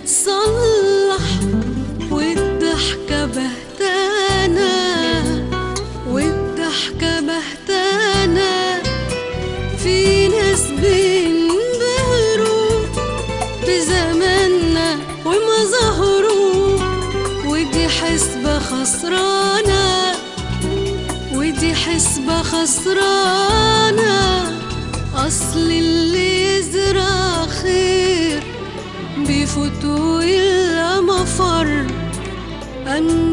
تتصلح والضحكة بهتانة والضحكة بهتانة في ناس بينبهروا بزماننا ومظاهره ودي حسبة خسرانة ودي حسبة خسرانة أصل اللي يزرع خير بيفوت إلا مفر أن